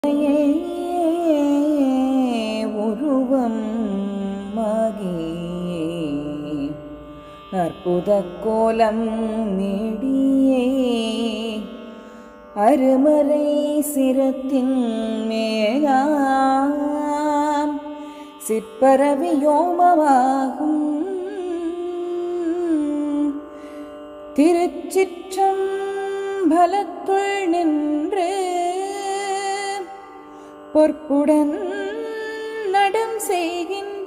உருவம் ஆகி அற்புத கோலம் நீடியே அருமறை சிரத்தின் மேலாம் சிற்பரவியோமமாகும் திருச்சிற்றம்பலத்துள் நின்று பொற்புடன் நடம் செய்கின்ற